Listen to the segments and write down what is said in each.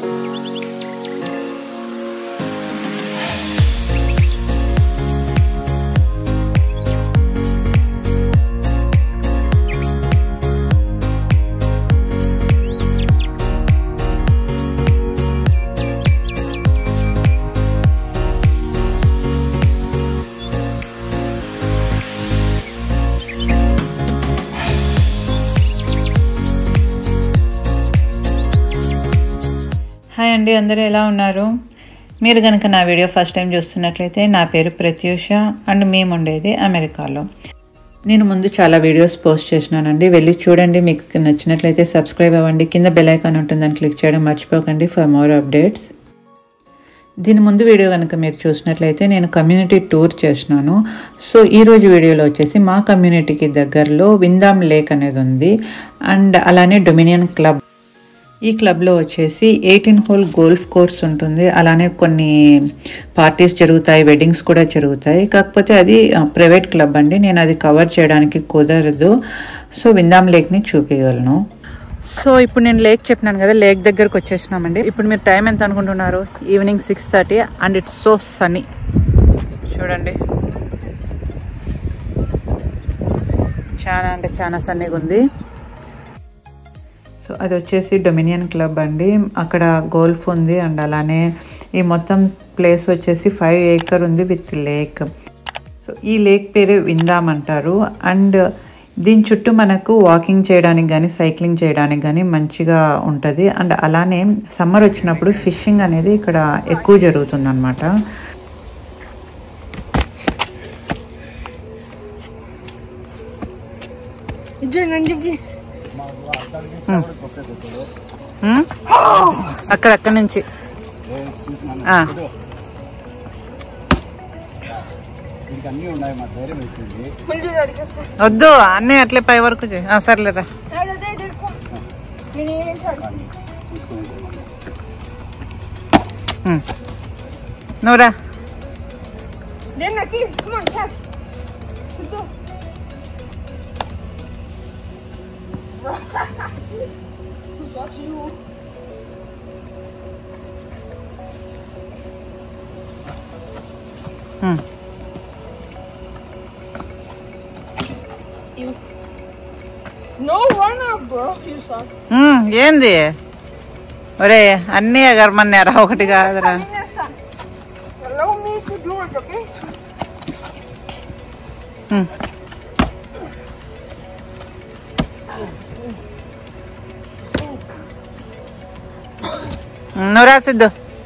Hi అండి అందరూ ఎలా ఉన్నారు మీరు కనుక నా వీడియో ఫస్ట్ టైం చూస్తున్నట్లయితే నా పేరు ప్రత్యూష అండ్ మేము ఉండేది అమెరికాలో నేను ముందు చాలా వీడియోస్ పోస్ట్ చేసినానండి వెళ్ళి చూడండి మీకు నచ్చినట్లయితే సబ్స్క్రైబ్ అవ్వండి కింద బెల్ ఐకాన్ ఉంటుంది దాన్ని క్లిక్ చేయడం మర్చిపోకండి ఫర్ మోర్ అప్డేట్స్ దీని ముందు వీడియో కనుక మీరు చూసినట్లయితే నేను కమ్యూనిటీ టూర్ చేసినాను సో ఈరోజు వీడియోలో వచ్చేసి మా కమ్యూనిటీకి దగ్గరలో విందాం లేక్ అనేది ఉంది అండ్ అలానే డొమినియన్ క్లబ్ ఈ క్లబ్లో వచ్చేసి ఎయిటీన్ హోల్ గోల్ఫ్ కోర్స్ ఉంటుంది అలానే కొన్ని పార్టీస్ జరుగుతాయి వెడ్డింగ్స్ కూడా జరుగుతాయి కాకపోతే అది ప్రైవేట్ క్లబ్ అండి నేను అది కవర్ చేయడానికి కుదరదు సో విందాం లేక్ని చూపించగలను సో ఇప్పుడు నేను లేక్ చెప్పినాను కదా లేక్ దగ్గరకు వచ్చేసినామండి ఇప్పుడు మీరు టైం ఎంత అనుకుంటున్నారు evening six thirty and it's so sunny చూడండి చాలా అంటే చాలా సన్నీగా ఉంది సో అది వచ్చేసి డొమినియన్ క్లబ్ అండి అక్కడ గోల్ఫ్ ఉంది అండ్ అలానే ఈ మొత్తం ప్లేస్ వచ్చేసి ఫైవ్ ఏకర్ ఉంది విత్ లేక్ సో ఈ లేక్ పేరు విందాం అంటారు అండ్ దీని చుట్టూ మనకు వాకింగ్ చేయడానికి కానీ సైక్లింగ్ చేయడానికి కానీ మంచిగా ఉంటుంది అండ్ అలానే సమ్మర్ వచ్చినప్పుడు ఫిషింగ్ అనేది ఇక్కడ ఎక్కువ జరుగుతుంది అనమాట అక్కడ అక్కడ నుంచి ఆ. అన్నీ ఉన్నాయి మా ధైర్యం వచ్చింది వద్దు అన్నీ అట్లే పై వరకు చేయి. ఆ, సర్లేరా ఉమ్. నువ్వురా Then aquí, come on, catch. Let's go. Who's watching you? Um. No runner, bro. You suck. ఉమ్, ఏంది ఒరే అన్నీ ఎగరమన్నారా ఒకటి కాదురా Vanessa, allow me to do it, okay? ఉమ్. ఉమ్, నువ్వురా సిద్ధు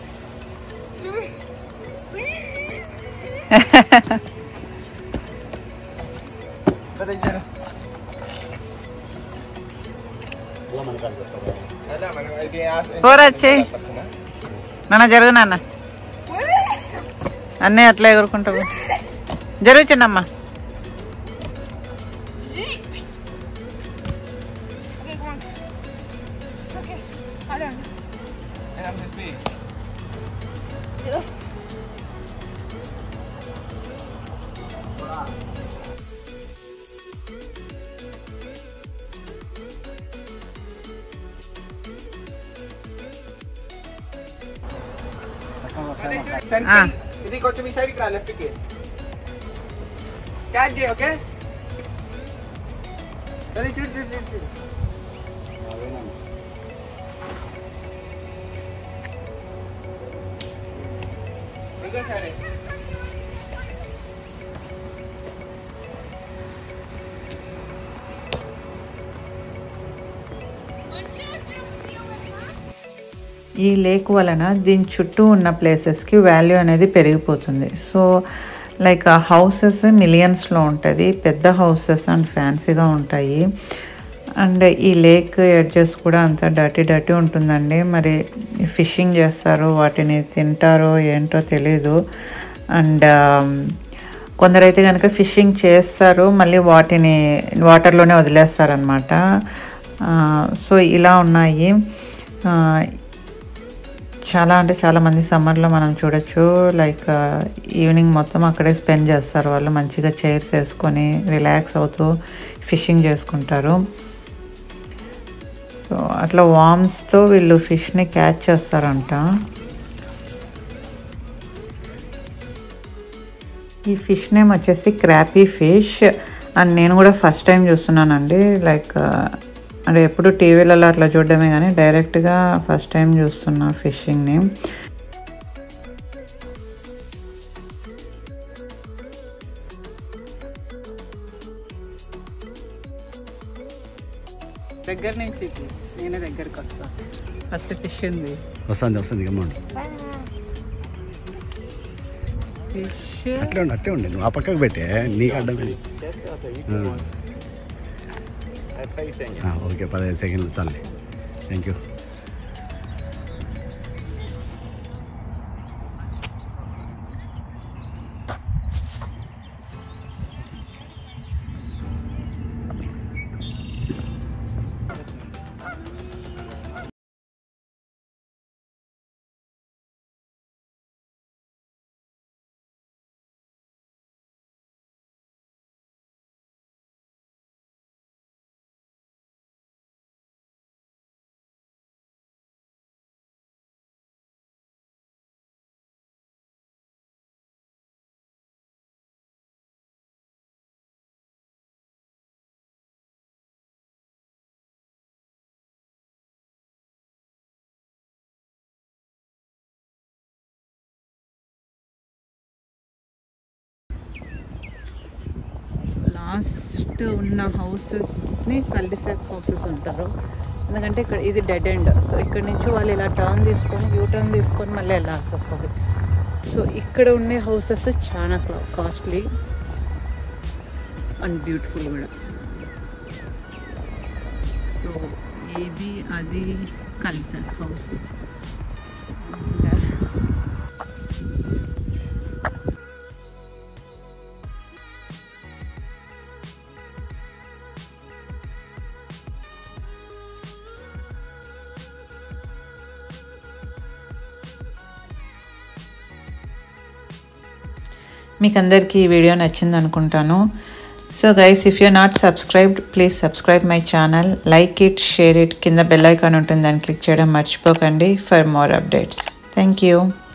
పోరా చెయ్యి నాన్న జరుగు నాన్న అన్నీ అట్లా ఎగురుకుంటావు జరుగు చిన్నమ్మ Okay, come on. Okay, hold on. ఆ. ఇది కొంచెం ఈ సైడ్కి రా లెఫ్ట్ కి క్యాచ్ చేయి ఓకే అది చూడు చూడు చూడు చూడు ఇంకోసారి ఈ లేక్ వలన దీని చుట్టూ ఉన్న ప్లేసెస్కి వాల్యూ అనేది పెరిగిపోతుంది సో లైక్ ఆ హౌసెస్ మిలియన్స్లో ఉంటుంది పెద్ద హౌసెస్ అండ్ ఫ్యాన్సీగా ఉంటాయి అండ్ ఈ లేక్ ఎడ్జెస్ కూడా అంత డర్టీ డర్టీ ఉంటుందండి మరి ఫిషింగ్ చేస్తారు వాటిని తింటారో ఏంటో తెలీదు అండ్ కొందరైతే కనుక ఫిషింగ్ చేస్తారు మళ్ళీ వాటిని వాటర్లోనే వదిలేస్తారనమాట సో ఇలా ఉన్నాయి ఆ, చాలా అంటే చాలా మంది సమ్మర్లో మనం చూడొచ్చు లైక్ ఈవినింగ్ మొత్తం అక్కడే స్పెండ్ చేస్తారు వాళ్ళు మంచిగా చైర్స్ వేసుకొని రిలాక్స్ అవుతూ ఫిషింగ్ చేసుకుంటారు సో అట్లా వామ్స్తో వీళ్ళు ఫిష్ని క్యాచ్ చేస్తారంట ఈ ఫిష్ నేమ్ వచ్చేసి క్రాపీ ఫిష్ అండ్ నేను కూడా ఫస్ట్ టైం చూస్తున్నానండి లైక్ అంటే ఎప్పుడు టీవీలలో అట్లా చూడడమే కానీ డైరెక్ట్గా ఫస్ట్ టైం చూస్తున్నా ఫిషింగ్ నేమ్ దగ్గర నుంచి నేనే దగ్గరకు వస్తా ఫస్ట్ ఫిష్ ఉంది వస్తుంది వస్తుంది గమ్మండి ఫిష్ అట్లే ఉండి అట్లే ఉండి నువ్వు ఆ పక్కకు పెట్టే నీకు అడ్డమే ఆ, ఓకే పదహైదు సెకండ్లు చాలు థ్యాంక్ యూ సో లాస్ట్ ఉన్న హౌసెస్ని కల్డిసాక్ హౌసెస్ అంటారు ఎందుకంటే ఇక్కడ ఇది డెడ్ ఎండ్ సో ఇక్కడ నుంచి వాళ్ళు ఇలా టర్న్ తీసుకొని యూ టర్న్ తీసుకొని మళ్ళీ వెళ్ళాల్సి వస్తుంది సో ఇక్కడ ఉండే హౌసెస్ చాలా కాస్ట్లీ అండ్ బ్యూటిఫుల్ కూడా సో ఇది అది కల్సాక్ హౌస్ మీకు అందరికీ ఈ వీడియో నచ్చింది అనుకుంటాను so guys if you not subscribed please subscribe my channel like it share it కింద బెల్ ఐకాన్ ఉంటుంది దాన్ని క్లిక్ చేయడం మర్చిపోకండి for more updates thank you